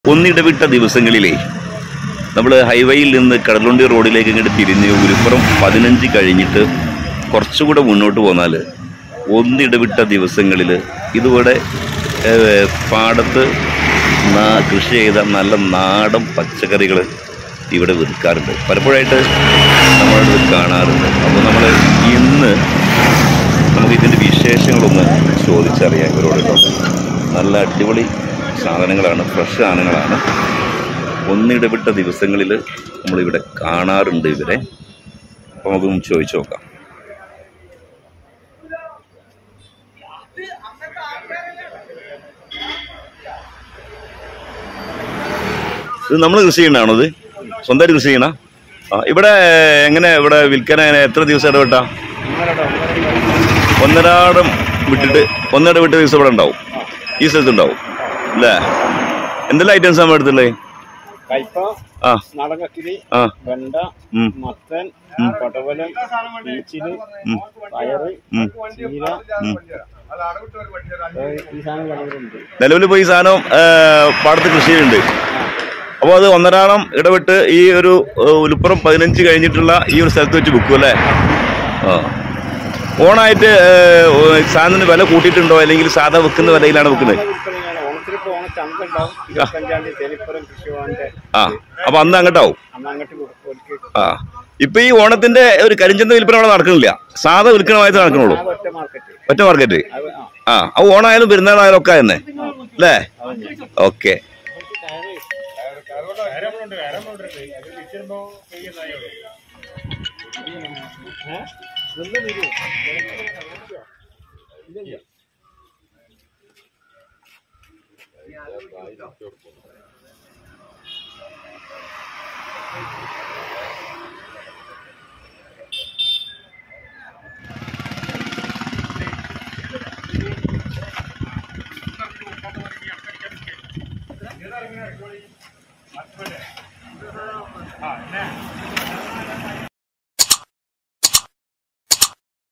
ഒന്നിടവിട്ട ദിവസങ്ങളിലേ നമ്മൾ ഹൈവേയിൽ നിന്ന് കടലുണ്ടി റോഡിലേക്ക് ഇങ്ങോട്ട് തിരിഞ്ഞ് ഉരുപ്പുറം പതിനഞ്ച് കഴിഞ്ഞിട്ട് കുറച്ചുകൂടെ മുന്നോട്ട് പോന്നാൽ ഒന്നിടവിട്ട ദിവസങ്ങളിൽ ഇതുപോലെ ഏഹ്, പാടത്ത് നാ- കൃഷി ചെയ്ത നല്ല നാടൻ പച്ചക്കറികൾ ഇവിടെ വിൽക്കാറുണ്ട് പലപ്പോഴായിട്ട് നമ്മളത് കാണാറുണ്ട് അപ്പോൾ നമ്മൾ ഇന്ന് നമുക്ക് ഇതിൻ്റെ വിശേഷങ്ങളൊന്ന് ചോദിച്ചറിയാം ഇവരോട് കേട്ടോ നല്ല അടിപൊളി സാധനങ്ങളാണ് ഫ്രഷ് സാധനങ്ങളാണ് ഒന്നിടവിട്ട ദിവസങ്ങളിൽ നമ്മളിവിടെ കാണാറുണ്ട് ഇവരെ അപ്പോൾ നമുക്കൊന്ന് ചോദിച്ചു നോക്കാം ഇത് നമ്മൾ കൃഷി ചെയ്യണതാണോ ഇത് സ്വന്തമായിട്ട് കൃഷി ചെയ്യണ ആ ഇവിടെ എങ്ങനെ ഇവിടെ വിൽക്കാൻ എങ്ങനെ എത്ര ദിവസം ഇടപെട്ടാ ഒന്നരാടം വിട്ടിട്ട് ഒന്നര വിട്ട് ദിവസം ഇവിടെ ഉണ്ടാവും ഈ സ്ഥലത്ത് ഉണ്ടാവും അല്ലേ എന്തെല്ലാം ഐറ്റംസ് ആണ് എടുത്തുള്ളത് കയ്പ ആ നാടകക്കിരി ആ വെണ്ട ഉം. മത്തൻ പടവലം ബീച്ചില് ഉം. പയറ് ഉം. ചീര ഉം. ഏഹ് ഈ സാധനം കളറുണ്ട് നിലവിൽ ഇപ്പോൾ ഈ സാധനം ആ, പാടത്ത് കൃഷി ചെയ്യുന്നുണ്ട് അപ്പോൾ അത് ഒന്നരാളം ഇടവിട്ട് ഈ ഒരു ഏ, ഉലുപ്പുറം പതിനഞ്ച് കഴിഞ്ഞിട്ടുള്ള ഈ ഒരു സ്ഥലത്ത് വെച്ച് വിൽക്കും അല്ലേ ആ ഓണായിട്ട് ഏ, ഓ, സാധനത്തിന് വില കൂട്ടിയിട്ടുണ്ടോ അല്ലെങ്കിൽ സാധാ വിൽക്കുന്ന വിലയിലാണ് വിൽക്കുന്നത് വിൽപ്പനയാണ് ഓണത്തിന് ഇപ്പോൾ ഓണച്ചന്ത ഉണ്ടാവും ഇരുപത്തഞ്ചാം തീയതി തേനിപ്പുറം കൃഷിഭവന്റെ ആ അപ്പോൾ അന്ന് അങ്ങോട്ടാവും അന്ന് അങ്ങോട്ട് കൊടുക്കും ആ ഇപ്പൊ ഈ ഓണത്തിന്റെ ഒരു കരിഞ്ചന്ത വിൽപ്പന അവിടെ നടക്കണില്ല സാധാ വിൽക്കണമായിട്ട് നടക്കണുള്ളൂ ആ ഒറ്റ മാർക്കറ്റ് ഒറ്റ മാർക്കറ്റ് അത് ആ ആ അത് ഓണായാലും പെരുന്നാളായാലും ഒക്കെ തന്നെ അല്ലേ ഓക്കെ